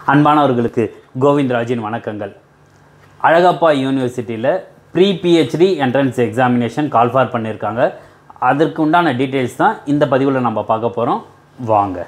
அன்பானவர்களுக்கு கோவிந்தராஜின் வணக்கங்கள் அழகப்பா யூனிவர்சிட்டியில் pre PhD entrance examination call for பண்ணியிருக்காங்க அதற்கு உண்டான டீட்டெயில்ஸ் தான் இந்த பதிவில் நம்ம பார்க்க போகிறோம் வாங்க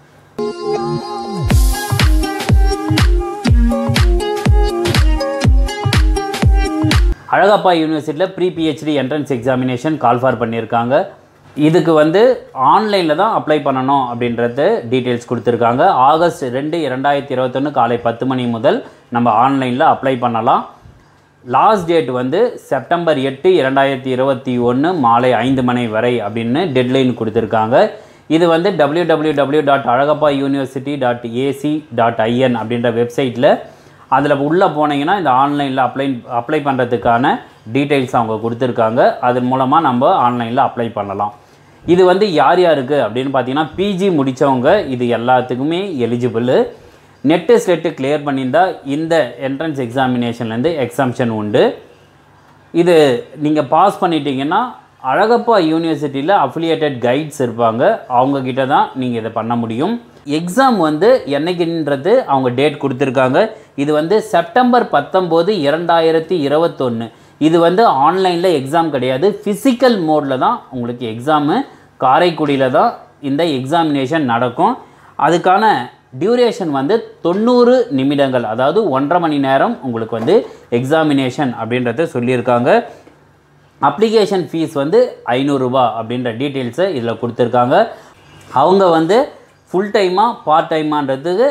அழகப்பா யூனிவர்சிட்டியில் pre PhD entrance examination call for பண்ணியிருக்காங்க இதுக்கு வந்து ஆன்லைனில் தான் அப்ளை பண்ணணும் அப்படின்றது டீட்டெயில்ஸ் கொடுத்துருக்காங்க ஆகஸ்ட் ரெண்டு இரண்டாயிரத்தி இருபத்தொன்று காலை பத்து மணி முதல் நம்ம ஆன்லைனில் அப்ளை பண்ணலாம் லாஸ்ட் டேட் வந்து செப்டம்பர் எட்டு இரண்டாயிரத்தி இருபத்தி ஒன்று மாலை ஐந்து மணி வரை அப்படின்னு டெட்லைன் கொடுத்துருக்காங்க இது வந்து W W W dot Alagappa university dot AC dot IN அப்படின்ற வெப்சைட்டில் அதில் உள்ளே போனீங்கன்னா இந்த ஆன்லைனில் அப்ளை அப்ளை பண்ணுறதுக்கான டீட்டெயில்ஸ் அவங்க கொடுத்துருக்காங்க அதன் மூலமாக நம்ம ஆன்லைனில் அப்ளை பண்ணலாம் இது வந்து யார் யாருக்கு அப்படின்னு பார்த்தீங்கன்னா பிஜி முடித்தவங்க இது எல்லாத்துக்குமே எலிஜிபிள் நெட்டு ஸ்லெட்டு கிளியர் பண்ணியிருந்தா இந்த என்ட்ரன்ஸ் எக்ஸாமினேஷன்லேருந்து எக்ஸாம்ஷன் உண்டு இது நீங்கள் பாஸ் பண்ணிட்டீங்கன்னா அழகப்பா யூனிவர்சிட்டியில் அஃபிலியேட்டட் கைட்ஸ் இருப்பாங்க அவங்க கிட்ட தான் நீங்கள் இதை பண்ண முடியும் எக்ஸாம் வந்து என்னைக்குன்றது அவங்க டேட் கொடுத்துருக்காங்க இது வந்து செப்டம்பர் பத்தொம்போது இரண்டாயிரத்தி இருபத்தொன்று இது வந்து ஆன்லைனில் எக்ஸாம் கிடையாது ஃபிசிக்கல் மோடில் தான் உங்களுக்கு எக்ஸாமு காரைக்குடியில் தான் இந்த எக்ஸாமினேஷன் நடக்கும் அதுக்கான டியூரேஷன் வந்து தொண்ணூறு நிமிடங்கள் அதாவது ஒன்றரை மணி நேரம் உங்களுக்கு வந்து எக்ஸாமினேஷன் அப்படின்றத சொல்லியிருக்காங்க அப்ளிகேஷன் ஃபீஸ் வந்து ஐநூறுரூபா அப்படின்ற டீட்டெயில்ஸை இதில் கொடுத்துருக்காங்க அவங்க வந்து ஃபுல் டைமாக பார்ட் டைமான்றதுக்கு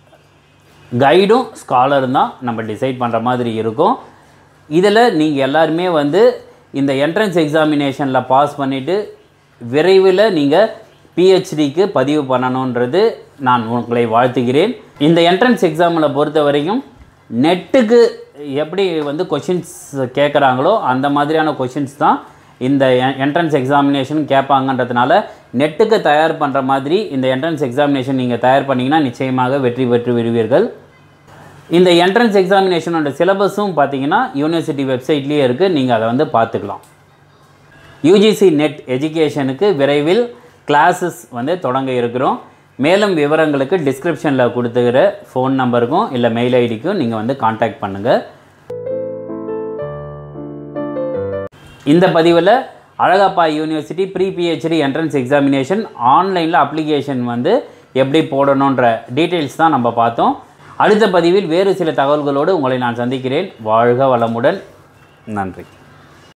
கைடும் ஸ்காலரும் தான் நம்ம டிசைட் பண்ணுற மாதிரி இருக்கும் இதில் நீங்கள் எல்லாருமே வந்து இந்த என்ட்ரன்ஸ் எக்ஸாமினேஷனில் பாஸ் பண்ணிவிட்டு விரைவில் நீங்கள் பிஹெச்டிக்கு பதிவு பண்ணணுன்றது நான் உங்களை வாழ்த்துகிறேன் இந்த என்ட்ரன்ஸ் எக்ஸாமில் பொறுத்த வரைக்கும் நெட்டுக்கு எப்படி வந்து கொஷின்ஸ் கேட்குறாங்களோ அந்த மாதிரியான கொஷின்ஸ் தான் இந்த என்ட்ரன்ஸ் எக்ஸாமினேஷன் கேட்பாங்கன்றதுனால நெட்டுக்கு தயார் பண்ணுற மாதிரி இந்த என்ட்ரன்ஸ் எக்ஸாமினேஷன் நீங்கள் தயார் பண்ணிங்கன்னா நிச்சயமாக வெற்றி பெற்று விடுவீர்கள் இந்த என்ட்ரன்ஸ் எக்ஸாமினேஷனோட சிலபஸும் பார்த்தீங்கன்னா யூனிவர்சிட்டி வெப்சைட்லேயே இருக்குது நீங்கள் அதை வந்து பார்த்துக்கலாம் யூஜிசி நெட் எஜுகேஷனுக்கு விரைவில் கிளாஸஸ் வந்து தொடங்க இருக்கிறோம் மேலும் விவரங்களுக்கு டிஸ்கிரிப்ஷனில் கொடுத்துக்கிற ஃபோன் நம்பருக்கும் இல்லை மெயில் ஐடிக்கும் நீங்கள் வந்து காண்டாக்ட் பண்ணுங்கள் இந்த பதிவில் Alagappa university pre PhD entrance examination ஆன்லைனில் அப்ளிகேஷன் வந்து எப்படி போடணுன்ற டீட்டெயில்ஸ் தான் நம்ம பார்த்தோம் அடுத்த பதிவில் வேறு சில தகவல்களோடு உங்களை நான் சந்திக்கிறேன் வாழ்க வளமுடன் நன்றி